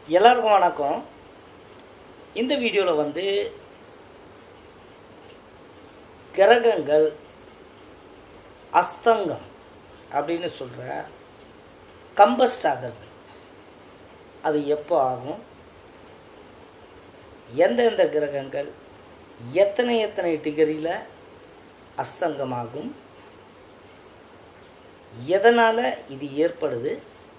எல்லாருக்கும் வணக்கம் இந்த வீடியோவில் வந்து கிரகங்கள் அஸ்தங்கம் அப்படின்னு சொல்கிற கம்பஸ்ட் ஆகிறது அது எப்போ ஆகும் எந்தெந்த கிரகங்கள் எத்தனை எத்தனை டிகிரியில் அஸ்தங்கமாகும் எதனால் இது ஏற்படுது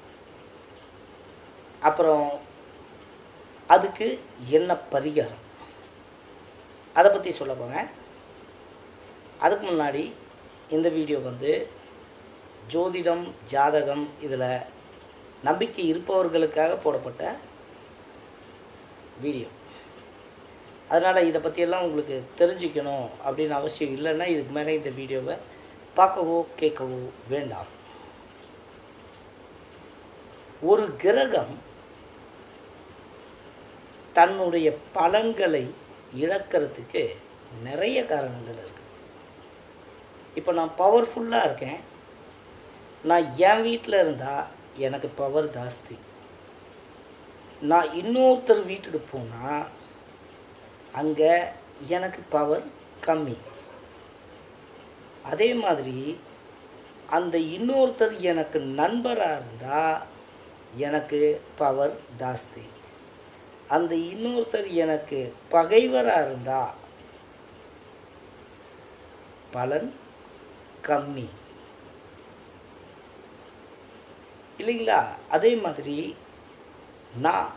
அப்புறம் அதுக்கு என்ன பரிகாரம் அதை பற்றி சொல்ல போங்க அதுக்கு முன்னாடி இந்த வீடியோ வந்து ஜோதிடம் ஜாதகம் இதில் நம்பிக்கை இருப்பவர்களுக்காக போடப்பட்ட வீடியோ அதனால் இதை பற்றியெல்லாம் உங்களுக்கு தெரிஞ்சுக்கணும் அப்படின்னு அவசியம் இல்லைன்னா இதுக்கு மேலே இந்த வீடியோவை பார்க்கவோ கேட்கவோ வேண்டாம் ஒரு கிரகம் தன்னுடைய பலன்களை இழக்கிறதுக்கு நிறைய காரணங்கள் இருக்கு இப்போ நான் பவர்ஃபுல்லாக இருக்கேன் நான் என் வீட்டில் இருந்தால் எனக்கு பவர் ஜாஸ்தி நான் இன்னொருத்தர் வீட்டுக்கு போனால் அங்கே எனக்கு பவர் கம்மி அதே மாதிரி அந்த இன்னொருத்தர் எனக்கு நண்பராக இருந்தால் எனக்கு பவர் ஜாஸ்தி அந்த இன்னொருத்தர் எனக்கு பகைவராக இருந்தால் பலன் கம்மி இல்லைங்களா அதே மாதிரி நான்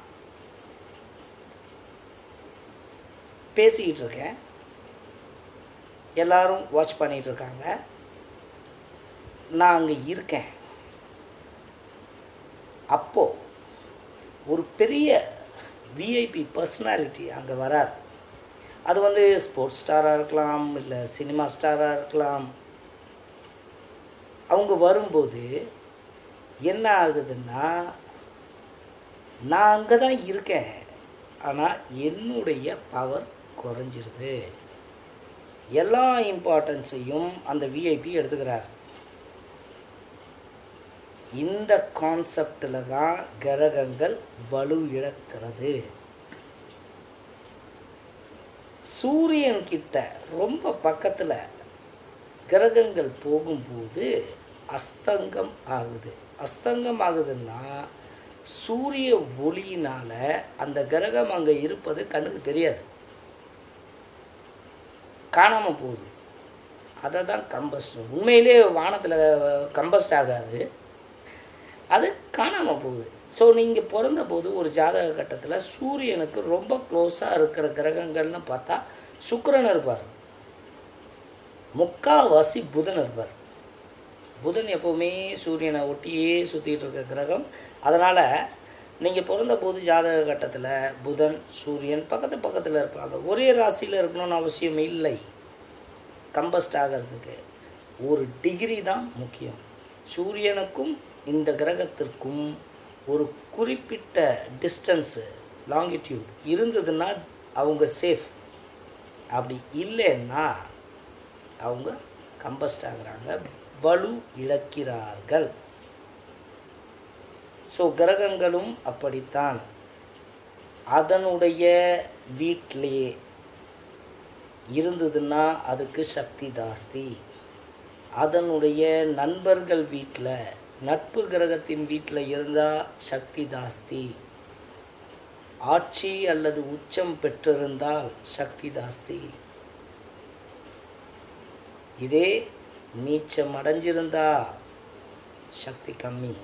பேசிக்கிட்டு இருக்கேன் எல்லாரும் வாட்ச் பண்ணிகிட்டு இருக்காங்க நான் அங்கே இருக்கேன் அப்போது ஒரு பெரிய விஐபி பர்சனாலிட்டி அங்கே வரார் அது வந்து ஸ்போர்ட்ஸ் ஸ்டாராக இருக்கலாம் இல்லை சினிமா ஸ்டாராக இருக்கலாம் அவங்க வரும்போது என்ன ஆகுதுன்னா நான் அங்கே தான் இருக்கேன் ஆனால் என்னுடைய பவர் குறைஞ்சிருது எல்லா இம்பார்ட்டன்ஸையும் அந்த விஐபி எடுத்துக்கிறார் இந்த கான்செப்டில் தான் கிரகங்கள் வலு இழக்கிறது சூரியன் கிட்ட ரொம்ப பக்கத்தில் கிரகங்கள் போகும்போது அஸ்தங்கம் ஆகுது அஸ்தங்கம் ஆகுதுன்னா சூரிய ஒளியினால் அந்த கிரகம் அங்கே இருப்பது கண்ணுக்கு தெரியாது காணாமல் போகுது அதை தான் கம்பஸ்ட் உண்மையிலே வானத்தில் கம்பஸ்ட் ஆகாது அது காணாமல் போகுது ஸோ நீங்கள் பிறந்த போது ஒரு ஜாதக கட்டத்தில் சூரியனுக்கு ரொம்ப க்ளோஸாக இருக்கிற கிரகங்கள்னு பார்த்தா சுக்கிரன் இருப்பார் முக்காவாசி புதன் இருப்பார் புதன் எப்போவுமே சூரியனை ஒட்டியே சுற்றிட்டு இருக்க கிரகம் அதனால் நீங்கள் பிறந்த போது ஜாதக கட்டத்தில் புதன் சூரியன் பக்கத்து பக்கத்தில் இருப்பாங்க ஒரே ராசியில் இருக்கணும்னு அவசியம் இல்லை கம்பஸ்ட் ஆகிறதுக்கு ஒரு டிகிரி தான் முக்கியம் சூரியனுக்கும் இந்த கிரகத்திற்கும் ஒரு குறிப்பிட்ட டிஸ்டன்ஸு லாங்கிடியூட் இருந்ததுன்னா அவங்க சேஃப் அப்படி இல்லைன்னா அவங்க கம்பஸ்ட் ஆகுறாங்க வலு இழக்கிறார்கள் ஸோ கிரகங்களும் அப்படித்தான் அதனுடைய வீட்டிலேயே இருந்ததுன்னா அதுக்கு சக்தி ஜாஸ்தி அதனுடைய நண்பர்கள் வீட்டில் நட்பு கிரகத்தின் வீட்டில் இருந்தால் சக்தி ஜாஸ்தி ஆட்சி அல்லது உச்சம் பெற்றிருந்தால் சக்தி ஜாஸ்தி இதே நீச்சம் அடைஞ்சிருந்தா சக்தி கம்மி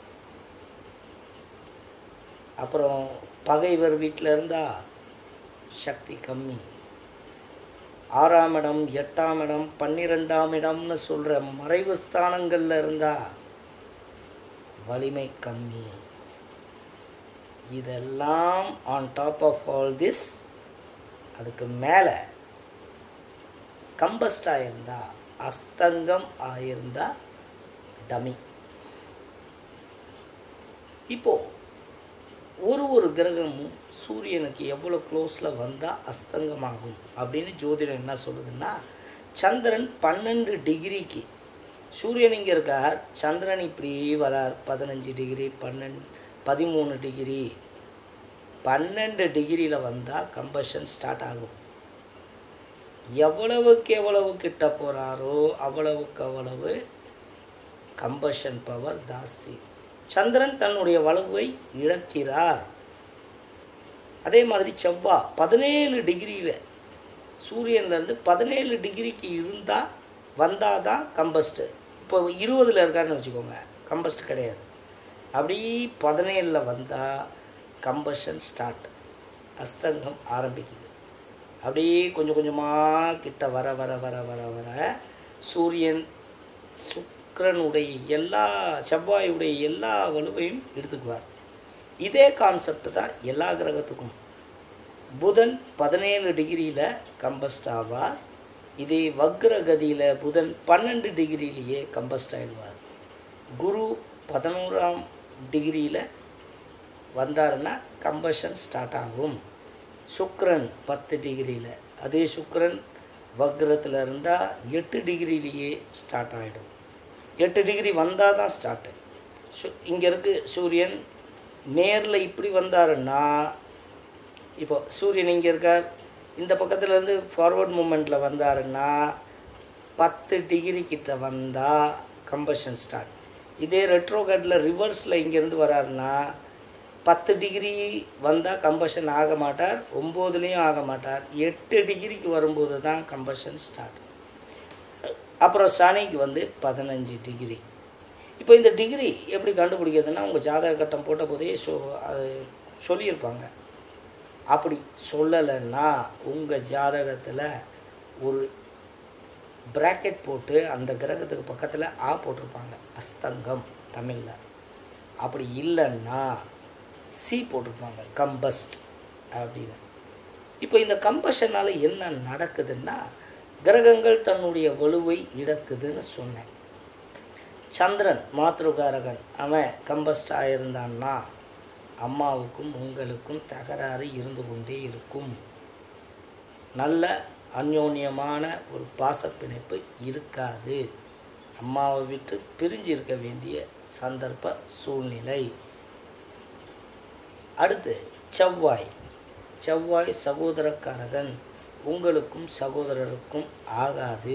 அப்புறம் பகைவர் வீட்டில் இருந்தா சக்தி கம்மி ஆறாம் இடம் எட்டாம் இடம் பன்னிரெண்டாம் இடம்னு சொல்கிற மறைவு ஸ்தானங்களில் இருந்தா வலிமை கம்மி இதெல்லாம் on top of all this அதுக்கு மேலே கம்பஸ்ட் ஆயிருந்தா அஸ்தங்கம் ஆயிருந்தா டமி இப்போ ஒரு ஒரு கிரகமும் சூரியனுக்கு எவ்வளோ க்ளோஸில் வந்தால் அஸ்தங்கமாகும் அப்படின்னு ஜோதிடம் என்ன சொல்லுதுன்னா சந்திரன் பன்னெண்டு டிகிரிக்கு சூரியன் இங்கே இருக்கார் சந்திரன் இப்படி வரார் பதினஞ்சு டிகிரி பன்னெண்டு பதிமூணு டிகிரி பன்னெண்டு டிகிரியில் வந்தால் கம்பஷன் ஸ்டார்ட் ஆகும் எவ்வளவுக்கு எவ்வளவு கிட்ட போகிறாரோ அவ்வளவுக்கு அவ்வளவு கம்பஷன் பவர் ஜாஸ்தி சந்திரன் தன்னுடைய வலுவை இழக்கிறார் அதே மாதிரி செவ்வாய் பதினேழு டிகிரியில் சூரியன்லேருந்து பதினேழு டிகிரிக்கு இருந்தால் வந்தால் தான் கம்பஸ்ட்டு இப்போ இருபதில் இருக்காருன்னு வச்சுக்கோங்க கம்பஸ்ட் கிடையாது அப்படி பதினேழில் வந்தால் கம்பஷன் ஸ்டார்ட் அஸ்தங்கம் ஆரம்பிக்குது அப்படியே கொஞ்சம் கொஞ்சமாக கிட்ட வர வர வர வர வர சூரியன் சுக்கிரனுடைய எல்லா செவ்வாயுடைய எல்லா வலுவையும் எடுத்துக்குவார் இதே கான்செப்ட் தான் எல்லா கிரகத்துக்கும் புதன் பதினேழு டிகிரியில் கம்பஸ்ட் ஆவார் இதே வக்ர கதியில் புதன் பன்னெண்டு டிகிரியிலேயே கம்பஸ்ட் ஆயிடுவார் குரு பதினோராம் டிகிரியில் வந்தாருன்னா கம்பஷன் ஸ்டார்ட் ஆகும் சுக்கிரன் பத்து டிகிரியில் அதே சுக்கிரன் வக்ரத்தில் இருந்தால் எட்டு டிகிரிலேயே ஸ்டார்ட் ஆகிடும் எட்டு டிகிரி வந்தால் தான் ஸ்டார்ட்டு சு இங்கே இருக்குது சூரியன் நேரில் இப்படி வந்தாருன்னா இப்போ சூரியன் இங்கே இருக்கார் இந்த பக்கத்துல இருந்து ஃபார்வர்ட் மூமெண்ட்டில் வந்தாருன்னா பத்து டிகிரி கிட்ட வந்தால் கம்பஷன் ஸ்டார்ட் இதே ரெட்ரோகட்டில் ரிவர்ஸில் இங்கேருந்து வராருன்னா பத்து டிகிரி வந்தால் கம்பஷன் ஆக மாட்டார் ஒம்போதுலேயும் ஆக மாட்டார் எட்டு டிகிரிக்கு வரும்போது தான் கம்பஷன் ஸ்டார்ட் அப்புறம் சனிக்கு வந்து பதினஞ்சு டிகிரி இப்போ இந்த டிகிரி எப்படி கண்டுபிடிக்கிறதுனா உங்கள் ஜாதக கட்டம் போட்ட போதே சொ அது சொல்லியிருப்பாங்க அப்படி சொல்லலைன்னா உங்கள் ஜாதகத்தில் ஒரு பிராக்கெட் போட்டு அந்த கிரகத்துக்கு பக்கத்தில் ஆ போட்டிருப்பாங்க அஸ்தங்கம் தமிழில் அப்படி இல்லைன்னா சி போட்டிருப்பாங்க கம்பஸ்ட் அப்படின்னு இப்போ இந்த கம்பஷனால் என்ன நடக்குதுன்னா கிரகங்கள் தன்னுடைய வலுவை இழக்குதுன்னு சொன்னேன் சந்திரன் மாத்ருகாரகன் அவன் கம்பஸ்ட் ஆயிருந்தான்னா அம்மாவுக்கும் உங்களுக்கும் தகராறு இருந்து கொண்டே இருக்கும் நல்ல அந்யோன்யமான ஒரு பாசப்பிணைப்பு இருக்காது அம்மாவை விட்டு பிரிஞ்சு இருக்க வேண்டிய சந்தர்ப்ப சூழ்நிலை அடுத்து செவ்வாய் செவ்வாய் சகோதரக்காரகன் உங்களுக்கும் சகோதரருக்கும் ஆகாது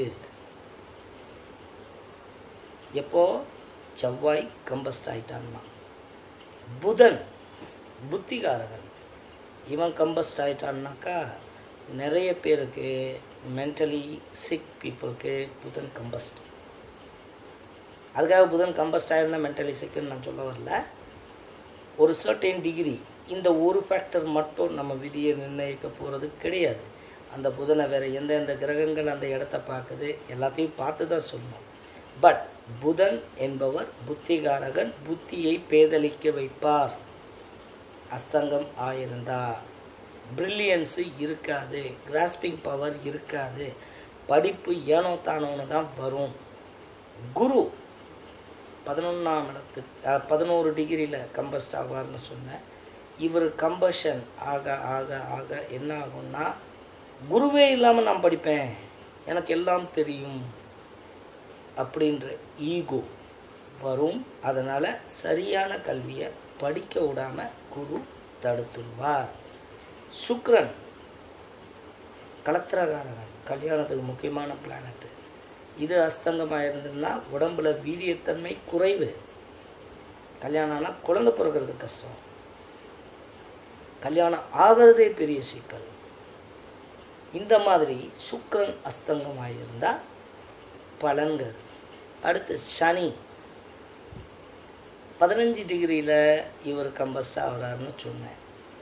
எப்போ செவ்வாய் கம்பஸ்ட் ஆயிட்டான்னா புதன் புத்திகாரகன் இவன் கம்பஸ்ட் ஆயிட்டான்னாக்கா நிறைய பேருக்கு மென்டலி சிக் பீப்புளுக்கு புதன் கம்பஸ்ட் அதுக்காக புதன் கம்பஸ்ட் ஆயிருந்தால் மென்டலி சிக்குன்னு நான் சொல்ல வரல ஒரு சர்டைன் டிகிரி இந்த ஒரு ஃபேக்டர் மட்டும் நம்ம விதியை நிர்ணயிக்க போகிறது கிடையாது அந்த புதனை வேறு எந்தெந்த கிரகங்கள் அந்த இடத்த பார்க்குது எல்லாத்தையும் பார்த்து தான் சொல்லணும் பட் புதன் என்பவர் புத்திகாரகன் புத்தியை பேதலிக்க வைப்பார் அஸ்தங்கம் ஆயிருந்தா பிரில்லியன்ஸு இருக்காது கிராஸ்பிங் பவர் இருக்காது படிப்பு ஏனோ தானோன்னு தான் வரும் குரு பதினொன்றாம் இடத்துக்கு பதினோரு டிகிரியில் கம்பஸ்ட் ஆவார்னு சொன்னேன் இவர் கம்பஷன் ஆக ஆக ஆக என்ன ஆகும்னா குருவே இல்லாமல் நான் படிப்பேன் எனக்கு எல்லாம் தெரியும் அப்படின்ற ஈகோ வரும் அதனால் சரியான கல்வியை படிக்க விடாமல் குரு தடுத்துடுவார் சுக்ரன் கலத்திரகாரகன் கல்யாணத்துக்கு முக்கியமான பிளானட்டு இது அஸ்தங்கமாக இருந்ததுன்னா உடம்புல வீரியத்தன்மை குறைவு கல்யாணம்னா குழந்தை பிறக்கிறது கஷ்டம் கல்யாணம் ஆகிறதே பெரிய சிக்கல் இந்த மாதிரி சுக்ரன் அஸ்தங்கமாக இருந்தால் பலன்கள் அடுத்து சனி பதினஞ்சு டிகிரியில் இவர் கம்பஸ்ட் ஆகிறாருன்னு சொன்னேன்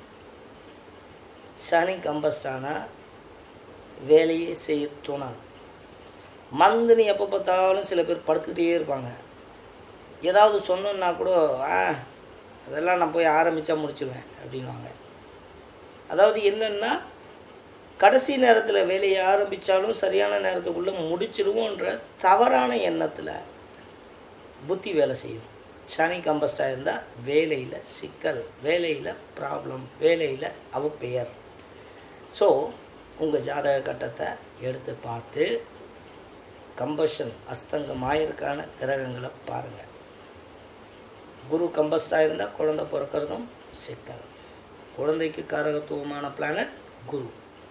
சனி கம்பஸ்ட் ஆனால் வேலையே செய்ய தோணாது மந்துன்னு எப்போ பார்த்தாலும் சில பேர் படுத்துக்கிட்டே இருப்பாங்க ஏதாவது சொன்னோன்னா கூட ஆ அதெல்லாம் நான் போய் ஆரம்பித்தா முடிச்சுடுவேன் அப்படின்வாங்க அதாவது என்னென்னா கடைசி நேரத்தில் வேலையை ஆரம்பித்தாலும் சரியான நேரத்துக்குள்ளே முடிச்சிடுவோன்ற தவறான எண்ணத்தில் புத்தி வேலை செய்யும் சனி கம்பஸ்டாக இருந்தால் வேலையில் சிக்கல் வேலையில் ப்ராப்ளம் வேலையில் அவப்பெயர் ஸோ உங்கள் ஜாதக கட்டத்தை எடுத்து பார்த்து கம்பஷன் அஸ்தங்கமாயிருக்கான கிரகங்களை பாருங்கள் குரு கம்பஸ்டாக இருந்தால் குழந்தை பிறக்கிறதும் சிக்கல் குழந்தைக்கு காரகத்துவமான பிளானட் குரு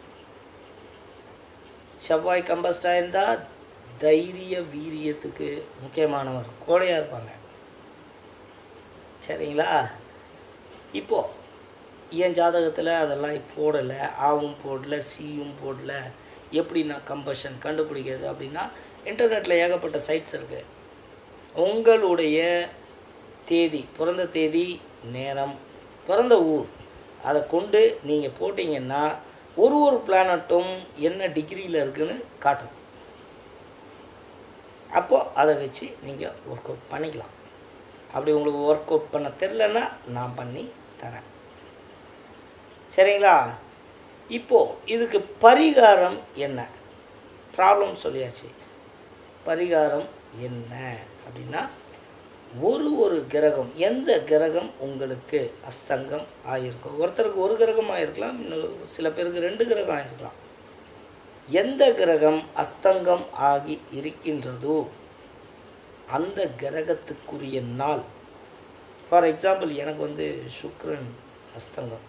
செவ்வாய் கம்பஸ்டாக இருந்தால் தைரிய வீரியத்துக்கு முக்கியமானவர் கோடையாக இருப்பாங்க சரிங்களா இப்போ என் ஜாதகத்தில் அதெல்லாம் போடலை ஆவும் போடல சியும் போடல எப்படி நான் கம்பஷன் கண்டுபிடிக்கிறது அப்படின்னா இன்டர்நெட்டில் ஏகப்பட்ட சைட்ஸ் இருக்குது உங்களுடைய தேதி பிறந்த தேதி நேரம் பிறந்த ஊர் அதை கொண்டு நீங்கள் போட்டிங்கன்னா ஒரு ஒரு பிளானட்டும் என்ன டிகிரியில் இருக்குன்னு காட்டும் அப்போது அதை வச்சு நீங்கள் ஒர்க் அவுட் பண்ணிக்கலாம் அப்படி உங்களுக்கு ஒர்க் அவுட் பண்ண தெரிலன்னா நான் பண்ணி தரேன் சரிங்களா இப்போது இதுக்கு பரிகாரம் என்ன ப்ராப்ளம் சொல்லியாச்சு பரிகாரம் என்ன அப்படின்னா ஒரு ஒரு கிரகம் எந்த கிரகம் உங்களுக்கு அஸ்தங்கம் ஆகிருக்கோ ஒருத்தருக்கு ஒரு கிரகம் ஆகிருக்கலாம் இன்னொரு சில பேருக்கு ரெண்டு கிரகம் ஆகிருக்கலாம் எந்த கிரகம் அஸ்தங்கம் ஆகி இருக்கின்றதோ அந்த கிரகத்துக்குரிய நாள் ஃபார் எக்ஸாம்பிள் எனக்கு வந்து சுக்ரன் அஸ்தங்கம்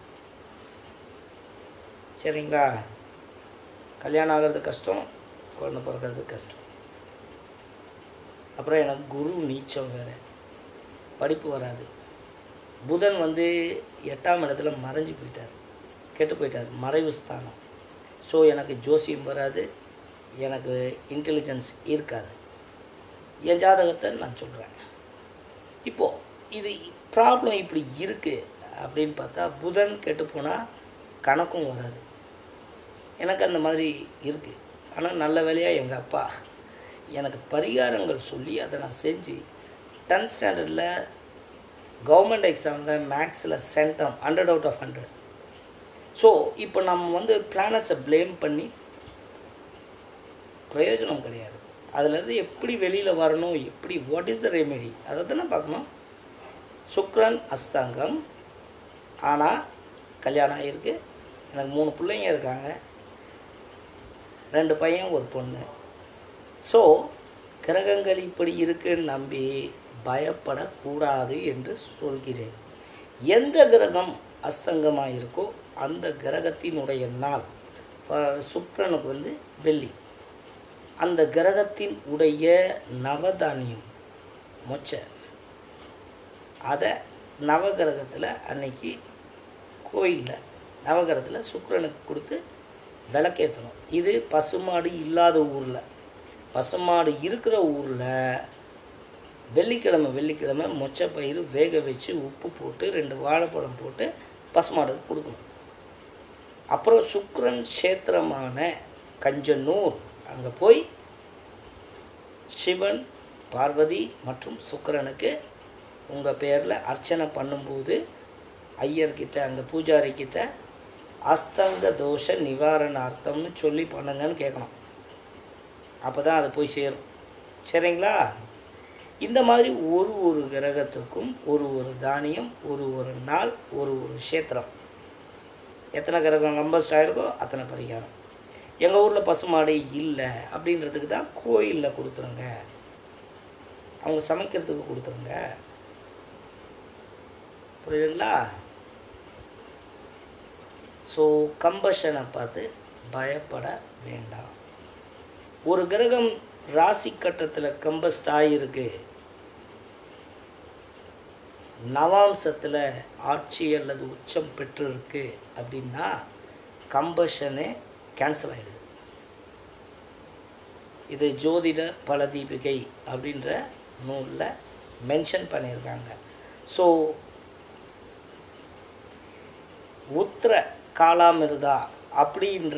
சரிங்களா கல்யாணம் ஆகிறது கஷ்டம் குழந்தை பிறக்கிறது கஷ்டம் அப்புறம் எனக்கு குரு நீச்சம் வேறு படிப்பு வராது புதன் வந்து எட்டாம் இடத்துல மறைஞ்சு போயிட்டார் கெட்டு போயிட்டார் மறைவு ஸ்தானம் ஸோ எனக்கு ஜோசியம் வராது எனக்கு இன்டெலிஜென்ஸ் இருக்காது என் ஜாதகத்தை நான் சொல்கிறேன் இப்போது இது ப்ராப்ளம் இப்படி இருக்குது அப்படின்னு பார்த்தா புதன் கெட்டு போனால் கணக்கும் வராது எனக்கு அந்த மாதிரி இருக்குது ஆனால் நல்ல வேலையாக எங்கள் அப்பா எனக்கு பரிகாரங்கள் சொல்லி அதை நான் செஞ்சு டென்த் ஸ்டாண்டர்டில் கவர்மெண்ட் எக்ஸாமில் மேக்ஸில் centum hundred out of hundred so இப்போ நம்ம வந்து பிளானட்ஸை ப்ளேம் பண்ணி பிரயோஜனம் கிடையாது அதுலேருந்து எப்படி வெளியில் வரணும் எப்படி வாட் இஸ் த ரெமெடி அதை தானே பார்க்கணும் சுக்ரன் அஸ்தாங்கம் ஆனால் கல்யாணம் ஆகிருக்கு எனக்கு மூணு பிள்ளைங்க இருக்காங்க ரெண்டு பையன் ஒரு பொண்ணு ஸோ கிரகங்கள் இப்படி இருக்குன்னு நம்பி பயப்படக்கூடாது என்று சொல்கிறேன் எந்த கிரகம் அஸ்தங்கமாக இருக்கோ அந்த கிரகத்தினுடைய நாள் சுக்ரனுக்கு வந்து வெள்ளி அந்த கிரகத்தின் உடைய நவதானியம் மொச்சை அதை நவகிரகத்தில் அன்னைக்கு கோயிலில் நவகிரகத்தில் சுக்ரனுக்கு கொடுத்து விளக்கேற்றணும் இது பசுமாடு இல்லாத ஊரில் பசுமாடு இருக்கிற ஊரில் வெள்ளிக்கிழமை வெள்ளிக்கிழமை மொச்சப்பயிறு வேக வச்சு உப்பு போட்டு ரெண்டு வாழைப்பழம் போட்டு பசுமாடுக்கு கொடுக்கணும் அப்புறம் சுக்ரன் கஷேத்திரமான கஞ்சனூர் அங்கே போய் சிவன் பார்வதி மற்றும் சுக்கரனுக்கு உங்கள் பேரில் அர்ச்சனை பண்ணும்போது ஐயர்கிட்ட அந்த பூஜாரி கிட்ட அஸ்தங்க தோஷ நிவாரணார்த்தம்னு சொல்லி பண்ணுங்கன்னு கேட்கணும் அப்போ தான் அது போய் சேரும் சரிங்களா இந்த மாதிரி ஒரு ஒரு கிரகத்துக்கும் ஒரு ஒரு தானியம் ஒரு ஒரு நாள் ஒரு ஒரு க்ஷேத்திரம் எத்தனை கிரகம் கம்பஸ்ட் ஆயிருக்கோ அத்தனை பரிகாரம் எங்கள் ஊரில் பசுமாடு இல்லை அப்படின்றதுக்கு தான் கோயிலில் கொடுத்துருங்க அவங்க சமைக்கிறதுக்கு கொடுத்துருங்க புரியுதுங்களா ஸோ கம்பஷனை பார்த்து பயப்பட வேண்டாம் ஒரு கிரகம் ராசி கட்டத்தில் கம்பஸ்ட் ஆகியிருக்கு நவாம்சத்தில் ஆட்சி அல்லது உச்சம் பெற்றிருக்கு அப்படின்னா கம்பஷனே கேன்சல் ஆகிடுது இது ஜோதிட பலதீபிகை அப்படின்ற நூலில் மென்ஷன் பண்ணியிருக்காங்க ஸோ உத்திர காலாமிருதா அப்படின்ற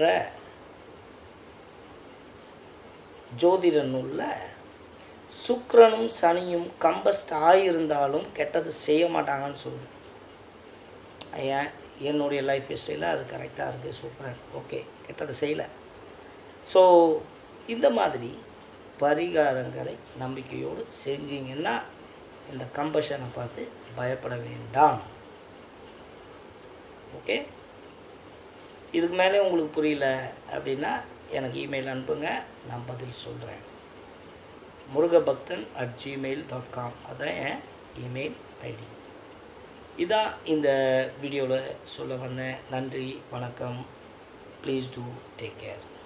ஜோதிட நூலில் சுக்கிரனும் சனியும் கம்பஸ்ட் ஆகியிருந்தாலும் கெட்டது செய்ய மாட்டாங்கன்னு சொல்லுது ஏன் என்னுடைய லைஃப் ஹிஸ்ட்ரியில் அது கரெக்டாக இருக்குது சூப்பரன் ஓகே கெட்டது செய்யலை ஸோ இந்த மாதிரி பரிகாரங்களை நம்பிக்கையோடு செஞ்சீங்கன்னா இந்த கம்பஷனை பார்த்து பயப்பட வேண்டாம் ஓகே இதுக்கு மேலே உங்களுக்கு புரியல அப்படின்னா எனக்கு இமெயில் அனுப்புங்க நான் பதில் சொல்கிறேன் Murugabakthan at Gmail dot com அதான் என் இமெயில் ஐடி இதான் இந்த வீடியோவில் சொல்ல வந்தேன் நன்றி வணக்கம் ப்ளீஸ் டூ டேக் கேர்